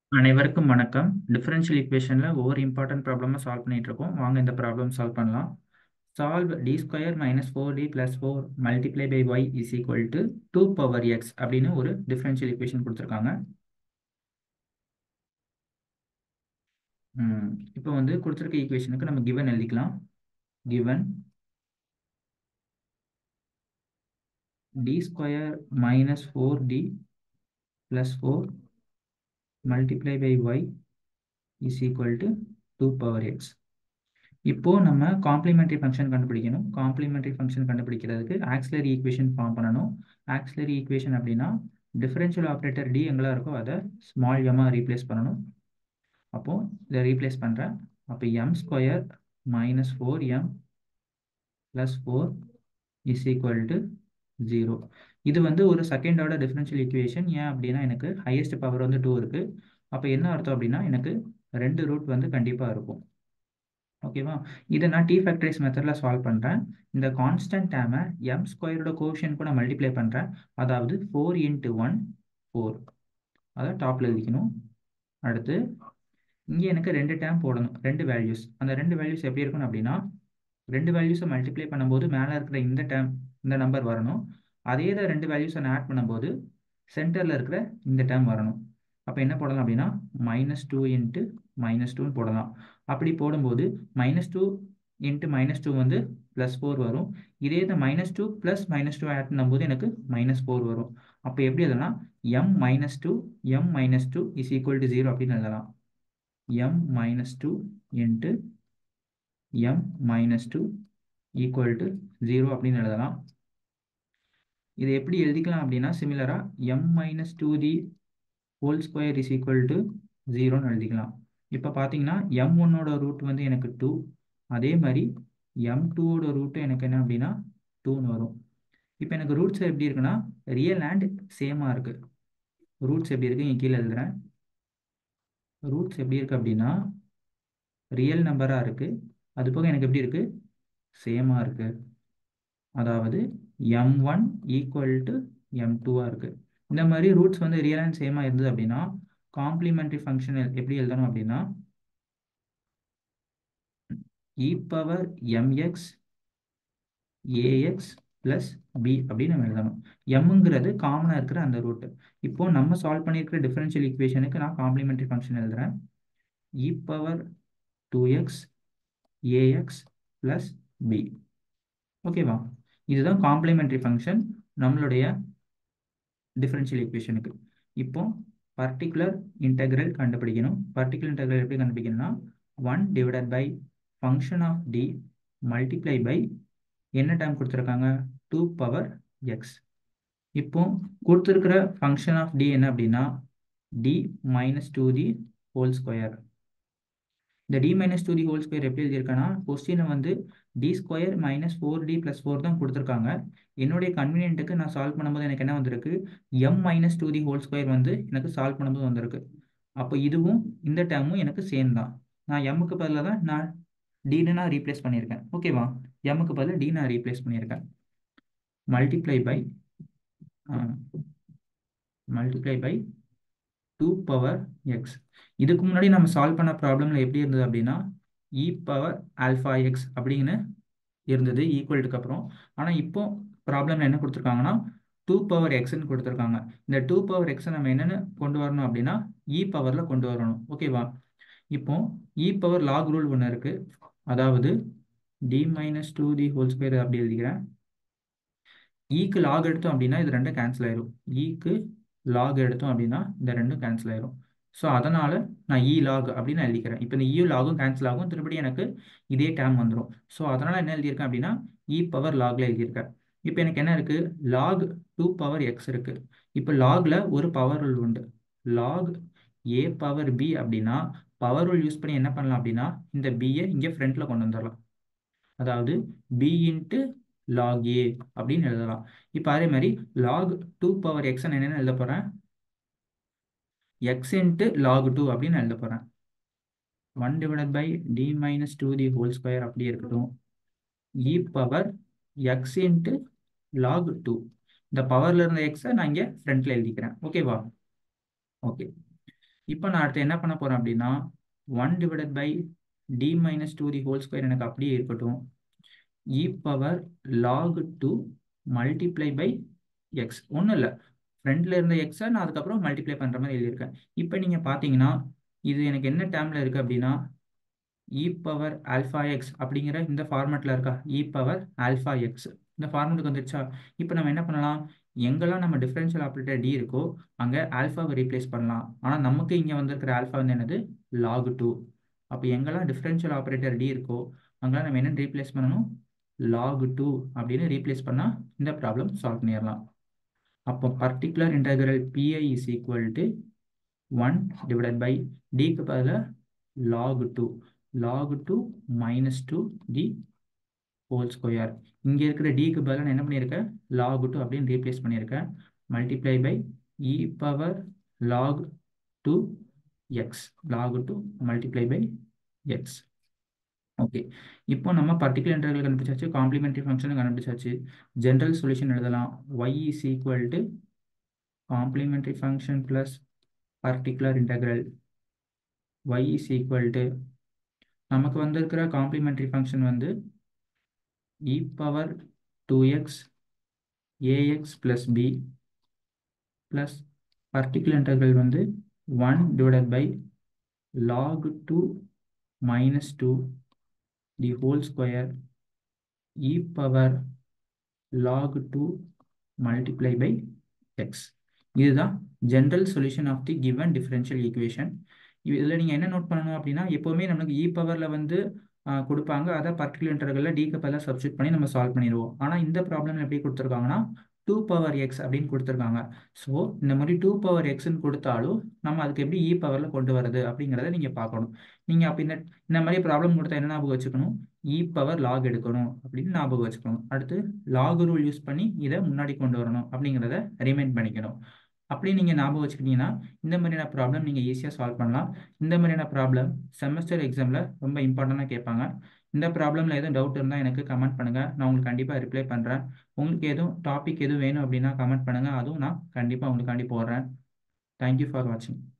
அனைவருக்கும் வணக்கம் டிஃபரன்ஷியல் ஈக்குவேஷனில் ஒவ்வொரு இம்பார்ட்டன்ட் ப்ராப்ளமாக சால்வ் பண்ணிட்டு இருக்கோம் வாங்க இந்த ப்ராப்ளம் சால்வ் பண்ணலாம் solve D square minus four D plus four multiply by y is equal to two power x அப்படின்னு ஒரு டிஃபரன்ஷியல் ஈக்குவேஷன் கொடுத்துருக்காங்க இப்போ வந்து கொடுத்துருக்க ஈக்குவேஷனுக்கு நம்ம கிவன் எழுதிக்கலாம் given D square minus four D plus four multiply by y is equal to two power x இப்போ நம்ம காம்ப்ளிமெண்டரி ஃபங்க்ஷன் கண்டுபிடிக்கணும் காம்ப்ளிமெண்டரி ஃபங்க்ஷன் கண்டுபிடிக்கிறதுக்கு ஆக்சிலரி ஈக்குவேஷன் ஃபார்ம் பண்ணணும் ஆக்சிலரி ஈக்குவேஷன் அப்படின்னா டிஃபரன்ஷியல் ஆப்ரேட்டர் டி எங்கெல்லாம் இருக்கோ அதை ஸ்மால் எம்மாக ரீப்ளேஸ் பண்ணணும் அப்போது இதை ரீப்ளேஸ் பண்ணுறேன் அப்போ m square minus four m plus four is equal to zero இது வந்து ஒரு செகண்ட் ஆர்டர் டிஃபரன்ஷியல் ஈக்குவேஷன் ஏன் அப்படின்னா எனக்கு ஹையஸ்ட் பவர் வந்து டூ இருக்குது அப்போ என்ன அர்த்தம் அப்படின்னா எனக்கு ரெண்டு ரூட் வந்து கண்டிப்பாக இருக்கும் ஓகேவா இதை நான் டி ஃபேக்டரிஸ் மெத்தடில் சால்வ் பண்ணுறேன் இந்த கான்ஸ்டன்ட் டேமை எம் ஸ்கொயரோட கோஷன் கூட மல்டிப்ளை பண்ணுறேன் அதாவது ஃபோர் இன்ட்டு ஒன் ஃபோர் அதை டாப்பில் எழுதிக்கணும் அடுத்து இங்கே எனக்கு ரெண்டு டேம் போடணும் ரெண்டு வேல்யூஸ் அந்த ரெண்டு வேல்யூஸ் எப்படி இருக்கணும் அப்படின்னா ரெண்டு வேல்யூஸை மல்டிப்ளை பண்ணும்போது மேலே இருக்கிற இந்த டேம் இந்த நம்பர் வரணும் அதே தான் ரெண்டு வேல்யூஸை நான் ஆட் பண்ணும்போது சென்டரில் இருக்கிற இந்த டேம் வரணும் அப்போ என்ன போடலாம் அப்படின்னா மைனஸ் டூ இன்ட்டு மைனஸ் டூன்னு போடலாம் அப்படி போடும்போது minus two into minus two வந்து ப்ளஸ் ஃபோர் வரும் இதே இந்த minus two plus minus two add பண்ணும்போது எனக்கு மைனஸ் ஃபோர் வரும் அப்போ எப்படி எழுதலாம் m minus two m minus two is equal to zero அப்படின்னு எழுதலாம் m minus two into m minus two equal to zero அப்படின்னு எழுதலாம் இது எப்படி எழுதிக்கலாம் அப்படின்னா சிமிலராக m minus two the whole square is equal to ஜீரோன்னு எழுதிக்கலாம் இப்போ பார்த்தீங்கன்னா எம் ஒன்னோட ரூட் வந்து எனக்கு டூ அதே மாதிரி எம் டூவோட ரூட்டும் எனக்கு என்ன அப்படின்னா டூன்னு வரும் இப்போ எனக்கு ரூட்ஸ் எப்படி இருக்குன்னா ரியல் அண்ட் சேமாக இருக்குது ரூட்ஸ் எப்படி இருக்குது இங்கே கீழே எழுதுறேன் ரூட்ஸ் எப்படி இருக்குது அப்படின்னா ரியல் நம்பராக இருக்குது அது போக எனக்கு எப்படி இருக்குது சேமாக இருக்குது அதாவது m one equal to m டூவாக இருக்குது இந்த மாதிரி ரூட்ஸ் வந்து ரியல் அண்ட் சேமாக இருந்தது அப்படின்னா காம்ப்ளிமெண்ட்ரி ஃபங்க்ஷன் எப்படி எழுதணும் அப்படின்னா e power m x A x plus B அப்படின்னு நம்ம எழுதணும் எம்ங்கிறது காமனாக இருக்கிற அந்த ரூட்டு இப்போ நம்ம சால்வ் பண்ணியிருக்கிற டிஃபரன்ஷியல் ஈக்குவேஷனுக்கு நான் காம்ப்ளிமெண்ட்ரி ஃபங்க்ஷன் எழுதுறேன் e power two x A x plus B ஓகேவா இதுதான் காம்ப்ளிமெண்ட்ரி ஃபங்க்ஷன் நம்மளுடைய டிஃபரன்ஷியல் ஈக்குவேஷனுக்கு இப்போ பர்டிகுலர் இன்டெக்ரல் கண்டுபிடிக்கணும் பர்டிகுலர் இன்டெக்ரல் எப்படி கண்டுபிடிக்கணும்னா one divided by function of D multiply by என்ன டைம் கொடுத்துருக்காங்க டூ பவர் எக்ஸ் இப்போ கொடுத்துருக்கிற ஃபங்க்ஷன் ஆஃப் டி என்ன அப்படின்னா D minus two the whole square இந்த D minus two D whole square எப்படி எழுதியிருக்கேன்னா கொஸ்டினை வந்து D square minus four D plus four தான் கொடுத்துருக்காங்க என்னுடைய கன்வீனியன்ட்டுக்கு நான் சால்வ் பண்ணும்போது எனக்கு என்ன வந்திருக்கு m minus two D whole square வந்து எனக்கு சால்வ் பண்ணும்போது வந்திருக்கு அப்போ இதுவும் இந்த டேர்மும் எனக்கு சேம் தான் நான் எம்முக்கு பதிலாக தான் நான் டின்னு நான் ரீப்ளேஸ் பண்ணியிருக்கேன் ஓகேவா எம்முக்கு பதிலாக டி நான் ரீப்ளேஸ் பண்ணியிருக்கேன் multiply by multiply by two power x இதுக்கு முன்னாடி நம்ம சால்வ் பண்ண ப்ராப்ளமில் எப்படி இருந்தது அப்படின்னா இ பவர் ஆல்ஃபா எக்ஸ் அப்படின்னு இருந்தது ஈக்குவல்ட்டுக்கு அப்புறம் ஆனால் இப்போ ப்ராப்ளமில் என்ன கொடுத்துருக்காங்கன்னா டூ பவர் எக்ஸ்ன்னு கொடுத்துருக்காங்க இந்த டூ பவர் எக்ஸை நம்ம என்னென்னு கொண்டு வரணும் அப்படின்னா இ பவரில் கொண்டு வரணும் ஓகேவா இப்போ இ பவர் லாக் ரூல் ஒன்று இருக்குது அதாவது D minus two the whole square அப்படி எழுதிக்கிறேன் ஈக்கு லாக் எடுத்தோம் அப்படின்னா இது ரெண்டும் கேன்சல் ஆயிரும் ஈக்கு லாக் எடுத்தோம் அப்படின்னா இந்த ரெண்டும் கேன்சல் ஆயிரும் ஸோ அதனால் நான் இ லாக் அப்படின்னு எழுதிக்கிறேன் இப்போ இந்த இ லாகும் கேன்சல் ஆகும் திருப்படி எனக்கு இதே டேம் வந்துடும் ஸோ அதனால் என்ன எழுதியிருக்கேன் அப்படின்னா இ பவர் லாகில் எழுதியிருக்கேன் இப்போ எனக்கு என்ன இருக்குது லாக் டூ பவர் எக்ஸ் இருக்குது இப்போ லாகில் ஒரு பவர் ரூல் உண்டு லாக் ஏ பவர் பி அப்படின்னா பவர் ரூல் யூஸ் பண்ணி என்ன பண்ணலாம் அப்படின்னா இந்த பியை இங்கே ஃப்ரண்ட்டில் கொண்டு வந்துடலாம் அதாவது பி இன்ட்டு லாக் ஏ அப்படின்னு எழுதலாம் இப்போ அதே மாதிரி லாக் டூ பவர் எக்ஸ் என்னென்னு எழுத போகிறேன் எக்ஸ் இன்ட்டு லாக் டூ அப்படின்னு எழுத போகிறேன் one divided by D minus two the whole square அப்படி இருக்கட்டும் e power x into log two இந்த பவரில் இருந்த எக்ஸை நான் இங்கே ஃப்ரண்ட்டில் எழுதிக்கிறேன் ஓகேவா ஓகே இப்போ நான் அடுத்து என்ன பண்ண போகிறேன் அப்படின்னா one divided by D minus two the whole square எனக்கு அப்படியே இருக்கட்டும் e power log two multiply by x ஒன்றும் இல்லை ஃப்ரண்ட்ல இருந்த எக்ஸை நான் அதுக்கப்புறம் மல்டிப்ளை பண்ணுற மாதிரி எழுதியிருக்கேன் இப்போ நீங்கள் பார்த்தீங்கன்னா இது எனக்கு என்ன டேர்மில் இருக்குது அப்படின்னா இ பவர் ஆல்ஃபா எக்ஸ் அப்படிங்கிற இந்த ஃபார்மேட்டில் இருக்கா இ பவர் ஆல்ஃபா எக்ஸ் இந்த ஃபார்மேட்டுக்கு வந்துருச்சா இப்போ நம்ம என்ன பண்ணலாம் எங்கெல்லாம் நம்ம டிஃபரன்ஷியல் ஆப்ரேட்டர் டி இருக்கோ அங்கே ஆல்ஃபாவை ரீப்ளேஸ் பண்ணலாம் ஆனால் நமக்கு இங்கே வந்திருக்கிற ஆல்ஃபா வந்து என்னது லாக் டூ அப்போ எங்கெல்லாம் டிஃபரன்ஷியல் ஆப்ரேட்டர் டி இருக்கோ அங்கெல்லாம் நம்ம என்ன ரீப்ளேஸ் பண்ணணும் லாக் டூ அப்படின்னு ரீப்ளேஸ் பண்ணால் இந்த ப்ராப்ளம் சால்வ் பண்ணிடலாம் அப்போ particular integral P I is equal to one divided by டிக்கு பதில் log two log two minus two D whole square இங்கே இருக்கிற டிக்கு பதிலாக நான் என்ன பண்ணியிருக்கேன் லாக் டூ அப்படின்னு ரீப்ளேஸ் பண்ணியிருக்கேன் multiply by e power log two x log two multiply by x okay இப்போ நம்ம பர்டிகுலர் இன்டர்வல் கண்டுபிடிச்சாச்சு காம்ப்ளிமெண்ட்ரி ஃபங்க்ஷன் கண்டுபிடிச்சாச்சு ஜென்ரல் சொல்யூஷன் எழுதலாம் y is equal to complementary function plus particular integral Y is equal to நமக்கு வந்திருக்கிற complementary function வந்து e power two x A x plus B plus particular integral வந்து one divided by log two minus two the whole square e power log 2 multiply by x இதுதான் general solution of the given differential equation இதில் நீங்கள் என்ன note பண்ணணும் அப்படின்னா எப்போவுமே நமக்கு இ பவரில் வந்து கொடுப்பாங்க அதை பர்டிகுலர் இன்டர்களில் டிக்கு பதிலாக சப்ஸ்டியூட் பண்ணி நம்ம சால்வ் பண்ணிடுவோம் ஆனால் இந்த ப்ராப்ளம் எப்படி கொடுத்துருக்காங்கன்னா டூ பவர் எக்ஸ் அப்படின்னு கொடுத்துருக்காங்க ஸோ இந்த மாதிரி டூ பவர் எக்ஸ்ன்னு கொடுத்தாலும் நம்ம அதுக்கு எப்படி இ பவரில் கொண்டு வரது அப்படிங்கிறத நீங்கள் பார்க்கணும் நீங்கள் அப்படி இந்த இந்த மாதிரி ப்ராப்ளம் கொடுத்தா என்ன ஞாபகம் வச்சுக்கணும் இ பவர் லாக் எடுக்கணும் அப்படின்னு ஞாபகம் வச்சுக்கணும் அடுத்து லாக் ரூல் யூஸ் பண்ணி இதை முன்னாடி கொண்டு வரணும் அப்படிங்கிறத ரிமைண்ட் பண்ணிக்கணும் அப்படி நீங்கள் ஞாபகம் வச்சுக்கிட்டீங்கன்னா இந்த மாதிரியான ப்ராப்ளம் நீங்கள் ஈஸியாக சால்வ் பண்ணலாம் இந்த மாதிரியான ப்ராப்ளம் செமஸ்டர் எக்ஸாமில் ரொம்ப இம்பார்ட்டண்ட்டாக கேட்பாங்க இந்த ப்ராப்ளமில் எதுவும் டவுட் இருந்தால் எனக்கு கமெண்ட் பண்ணுங்கள் நான் உங்களுக்கு கண்டிப்பாக ரிப்ளை பண்ணுறேன் உங்களுக்கு எதுவும் டாபிக் எதுவும் வேணும் அப்படின்னா கமெண்ட் பண்ணுங்கள் அதுவும் நான் கண்டிப்பாக உங்களுக்காண்டி போடுறேன் தேங்க்யூ ஃபார் வாட்சிங்